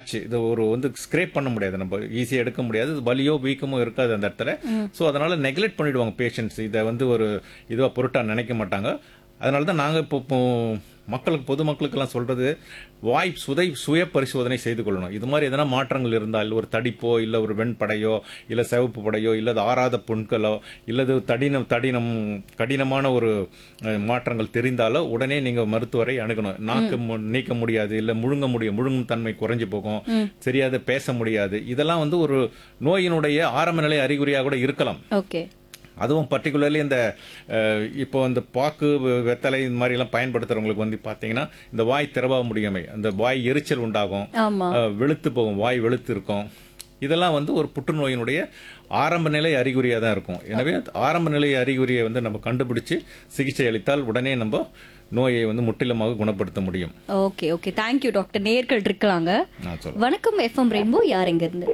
scratch இது ஒரு வந்து ஸ்க்ரேப் பண்ண முடியாது நம்ம ஈஸியாக எடுக்க முடியாது இது வலியோ வீக்கமோ இருக்காது அந்த இடத்துல ஸோ அதனால நெக்லெக்ட் பண்ணிடுவாங்க பேஷண்ட்ஸ் இதை வந்து ஒரு இதுவாக பொருட்டா நினைக்க மாட்டாங்க அதனால தான் நாங்கள் இப்போ இப்போ மக்களுக்கு பொதுமக்களுக்கெல்லாம் சொல்றது வாய் சுதை சுய பரிசோதனை செய்து கொள்ளணும் இது மாதிரி எதனா மாற்றங்கள் இருந்தால் ஒரு தடிப்போ இல்லை ஒரு வெண்படையோ இல்லை சிவப்பு படையோ இல்லது ஆறாத புண்களோ இல்லது தடினம் தடினம் கடினமான ஒரு அஹ், மாற்றங்கள் தெரிந்தாலோ உடனே நீங்க மருத்துவரை அணுகணும் நாக்கு மு- நீக்க முடியாது இல்லை முழுங்க முடியும் முழுங்கும் தன்மை குறைஞ்சு போகும் சரியாக பேச முடியாது இதெல்லாம் வந்து ஒரு நோயினுடைய ஆரம்ப நிலை அறிகுறியாக கூட இருக்கலாம் ஓகே அதுவும் பர்டிகுலர்லி இந்த அஹ், இப்போ இந்த பாக்கு வெ- வெத்தலை இந்த மாதிரி எல்லாம் பயன்படுத்துறவங்களுக்கு வந்து பாத்தீங்கன்னா இந்த வாய் திறவா முடியாமை அந்த வாய் எரிச்சல் உண்டாகும் ஆமா அஹ், வெளுத்து போகும் வாய் வெளுத்து இருக்கும் இதெல்லாம் வந்து ஒரு புற்றுநோயினுடைய ஆரம்ப நிலை அறிகுறியாக தான் இருக்கும் எனவே ஆரம்ப நிலை அறிகுறியை வந்து நம்ம கண்டுபிடிச்சு சிகிச்சை அளித்தால் உடனே நம்ம நோயை வந்து முற்றிலுமாக குணப்படுத்த முடியும் ஓகே ஓகே தேங்க்யூ டாக்டர் நேர்கள் இருக்கலாங்க நான் சொல்றேன் வணக்கம் எஃப்எம் ரெயின்போ யார் எங்க இருந்து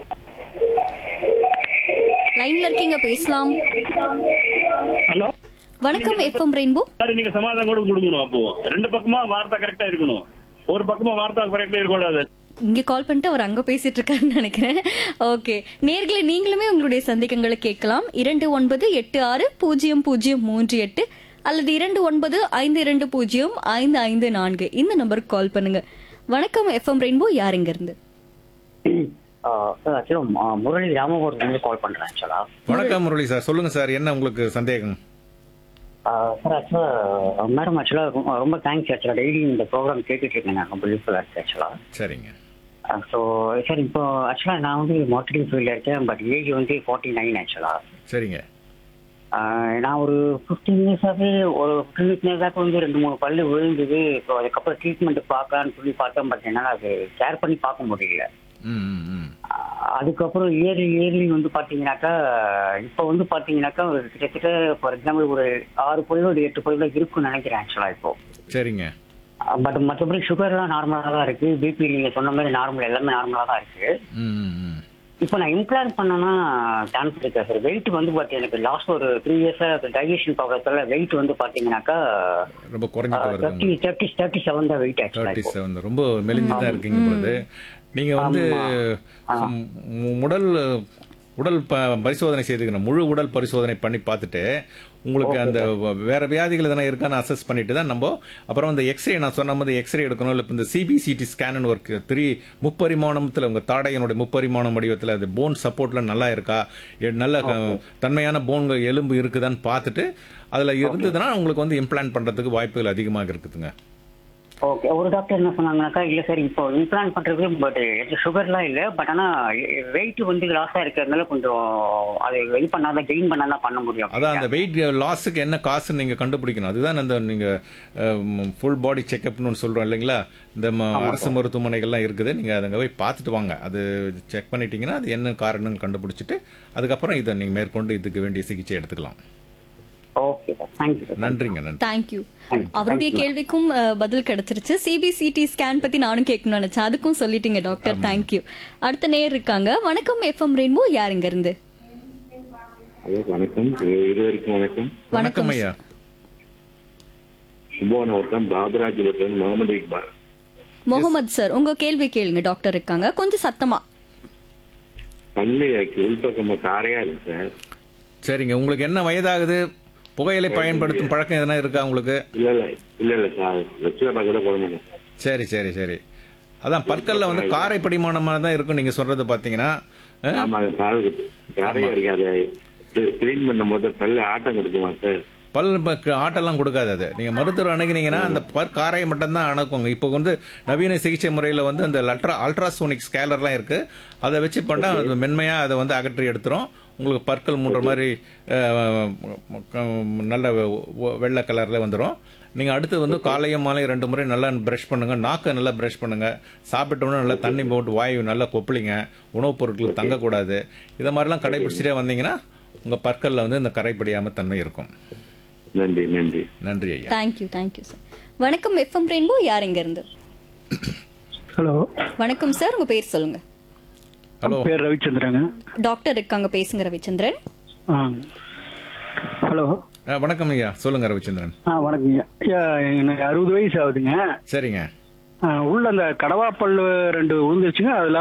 லைன்ல இருக்கீங்க பேசலாம் ஹலோ வணக்கம் எஃப்எம் ரெயின்போ சார் நீங்க சமாதானம் கூட கொடுக்கணும் அப்போ ரெண்டு பக்கமா வார்த்தை கரெக்டா இருக்கணும் ஒரு பக்கமா வார்த்தை கரெக்டா இருக்கக்கூடாது இங்க கால் பண்ணிட்டு அவர் அங்க பேசிட்டு இருக்காருன்னு நினைக்கிறேன் ஓகே நேர்களை நீங்களுமே உங்களுடைய சந்தேகங்களை கேட்கலாம் இரண்டு ஒன்பது எட்டு ஆறு பூஜ்ஜியம் பூஜ்ஜியம் மூன்று எட்டு அல்லது இரண்டு ஒன்பது ஐந்து இரண்டு பூஜ்ஜியம் ஐந்து ஐந்து நான்கு இந்த நம்பருக்கு கால் பண்ணுங்க வணக்கம் எஃப்எம் ரெயின்போ யார் எங்க இருந்து சார் ஆக்சுவலாக முரளி ராமபுரத்துலேருந்து கால் பண்ணுறேன் ஆக்சுவலாக வணக்கம் முரளி சார் சொல்லுங்க சார் என்ன உங்களுக்கு சந்தேகம் சார் ஆக்சுவலாக மேடம் ஆக்சுவலாக ரொம்ப தேங்க்ஸ் ஆக்சுவலாக டெய்லி இந்த ப்ரோக்ராம் கேட்டுட்டு இருக்கேன் நான் ரொம்ப யூஸ்ஃபுல்லாக இருக்கு ஆக்சுவலாக சரிங்க ஸோ சார் இப்போ ஆக்சுவலாக நான் வந்து மார்க்கெட்டிங் ஃபீல்டில் இருக்கேன் பட் ஏஜ் வந்து ஃபார்ட்டி நைன் ஆக்சுவலாக சரிங்க நான் ஒரு ஃபிஃப்டீன் இயர்ஸாகவே ஒரு ஃபிஃப்டீன் இயர்ஸாக வந்து ரெண்டு மூணு பல்லு விழுந்தது ஸோ அதுக்கப்புறம் ட்ரீட்மெண்ட் பார்க்கலான்னு சொல்லி பார்த்தேன் பட் என்னால் அது கேர் பண்ணி பார்க்க முடியல ம் ம், ம் ஆஹ் அதுக்கப்புறம் இயர்லி இயர்லி வந்து பாத்தீங்கன்னாக்கா இப்போ வந்து பாத்தீங்கன்னாக்கா ஒரு கிட்டத்தட்ட ஃபார் எக்ஸாம்பிள் ஒரு ஆறு பொருள் ஒரு எட்டு பொருள் இருக்கும்னு நினைக்கிறேன் ஆக்சுவலா இப்போ சரிங்க பட் மற்றபடி சுகர்லாம் நார்மலாக தான் இருக்கு பிபி நீங்க சொன்ன மாதிரி நார்மல் எல்லாமே நார்மலாக தான் இருக்கு ம் ம், ம் இப்போ நான் இம்ப்ளான் பண்ணனா சான்ஸ் இருக்கா சார் வெயிட் வந்து பாத்தீங்க எனக்கு லாஸ்ட் ஒரு த்ரீ இயர்ஸா டைஜஷன் ப்ராப்ளத்துல வெயிட் வந்து பாத்தீங்கன்னாக்கா ரொம்ப குறைஞ்சிட்டு வருது தேர்ட்டி தேர்ட்டி தேர்ட்டி செவன் தான் வெயிட் ஆக்சுவலா தேர்ட்டி இப்போ செவன் ரொம்ப மெலிஞ்சு தான் இருக்கீங்க பொழுது நீங்க வந்து மு- உடல் உடல் ப- பரிசோதனை செய்துக்கணும் முழு உடல் பரிசோதனை பண்ணி பார்த்துட்டு உங்களுக்கு அந்த வ- வேற வியாதிகள் எதனா இருக்கான்னு அசஸ் பண்ணிட்டு தான் நம்ம அப்புறம் அந்த எக்ஸ்ரே நான் சொன்ன மாதிரி எக்ஸ்ரே எடுக்கணும் இல்லை இந்த சிபிசிடி ஸ்கேன் ஒர்க் த்ரீ முப்பரிமாணத்தில் உங்க தாடையனுடைய முப்பரிமாணம் வடிவத்தில் அது போன் சப்போர்ட்ல நல்லா இருக்கா எ- நல்ல அஹ், தன்மையான போன்கள் எலும்பு இருக்குதான்னு பார்த்துட்டு அதுல இருந்ததுன்னா உங்களுக்கு வந்து இம்ப்ளான்ட் பண்றதுக்கு வாய்ப்புகள் அதிகமாக இருக்குதுங்க ஓகே ஒரு டாக்டர் என்ன சொன்னாங்கன்னாக்கா இல்ல சார் இப்போ இம்ப்ளான் பண்றது பட் சுகர்லாம் இல்ல பட் ஆனா வெயிட் வந்து லாஸா இருக்கிறதுனால கொஞ்சம் அது இது பண்ணாதான் கெயின் பண்ணாதான் பண்ண முடியும் அதான் அந்த வெயிட் லாஸுக்கு என்ன காசுன்னு நீங்க கண்டுபிடிக்கணும் அதுதான் அந்த நீங்க ஃபுல் பாடி செக்அப்னு ஒன்று சொல்றோம் இல்லைங்களா இந்த ம- அரசு மருத்துவமனைகள்லாம் இருக்குது நீங்க அங்க போய் பார்த்துட்டு வாங்க அது செக் பண்ணிட்டீங்கன்னா அது என்ன காரணம்னு கண்டுபிடிச்சிட்டு அதுக்கப்புறம் இதை நீங்க மேற்கொண்டு இதுக்கு வேண்டிய சிகிச்சை எடுத்துக்கலாம் ஓகே சார் தேங்க்யூ சார் நன்றிங்க நன்றி தேங்க்யூ அவருடைய கேள்விக்கும் அஹ், பதில் கிடைச்சிருச்சு சிபிசிடி ஸ்கேன் பத்தி நானும் கேட்கணும்னு நினைச்சேன் அதுக்கும் சொல்லிட்டீங்க டாக்டர் தேங்க்யூ அடுத்த நேர் இருக்காங்க வணக்கம் எஃப்எம் ரெயின்போ யார் இங்க இருந்து ஹலோ வணக்கம் இருவருக்கும் வணக்கம் வணக்கம் ஐயா கும்பகோணம் வட்டம் பாபராஜபுரத்தில் முகமது இக்பால் முகமது சார் உங்க கேள்வி கேளுங்க டாக்டர் இருக்காங்க கொஞ்சம் சத்தமா பல்லு உள்பக்கம் காரையா இருக்கு சார் சரிங்க உங்களுக்கு என்ன வயதாகுது புகையிலை பயன்படுத்தும் பழக்கம் எதனா இருக்கா உங்களுக்கு இல்ல இல்ல இல்ல இல்ல சார் லட்சுமணா கூட குழந்தைங்க சரி சரி சரி அதான் பற்கல்ல வந்து காரை படிமானமாக தான் இருக்கும் நீங்க சொல்றது பாத்தீங்கன்னா அஹ், ஆமா அது காது காரையா இருக்கு அதை கிளீன் பண்ணும் போது பல்லு ஆட்டம் கொடுக்குமா சார் பல் ப- ஆட்டெல்லாம் கொடுக்காது அது நீங்க மருத்துவர் அணுகினீங்கன்னா அந்த பற் காரையை மட்டும்தான் அணுக்குங்க இப்போ வந்து நவீன சிகிச்சை முறையில் வந்து அந்த அல்ட்ரா அல்ட்ராசோனிக் ஸ்கேலர்லாம் இருக்கு அதை வச்சு பண்ணா அது மென்மையா அதை வந்து அகற்றி எடுத்துரும் உங்களுக்கு பற்கள் மூன்ற மாதிரி அஹ், நல்ல வெ- வெள்ளை கலர்ல வந்துடும் நீங்க அடுத்து வந்து காலையும் மாலையும் ரெண்டு முறை நல்லா பிரஷ் பண்ணுங்க நாக்கை நல்லா பிரஷ் பண்ணுங்க சாப்பிட்டோன்னே நல்லா தண்ணி போட்டு வாயு நல்லா கொப்பளிங்க உணவுப் பொருட்கள் தங்கக்கூடாது இதை மாதிரிலாம் கடைபிடிச்சிட்டே வந்தீங்கன்னா உங்க பற்கள்ல வந்து இந்த கரைப்படியாம தன்மை இருக்கும் நன்றி நன்றி நன்றி ஐயா தேங்க்யூ தேங்க்யூ சார் வணக்கம் எஃப்எம் ரெயின்போ யார் இங்க இருந்து ஹலோ வணக்கம் சார் உங்க பேர் சொல்லுங்க ஹலோ பேர் ரவிச்சந்திரங்க டாக்டர் இருக்காங்க பேசுங்க ரவிச்சந்திரன் ஆ ஹலோ ஆ, வணக்கம் ஐயா சொல்லுங்க ரவிச்சந்திரன் ஆ வணக்கங்க ஐயா எனக்கு அறுபது வயசு ஆகுதுங்க சரிங்க ஆ, உள்ள அந்த கடவாப்பல் ரெண்டு விழுந்துருச்சுங்க அது இல்லாம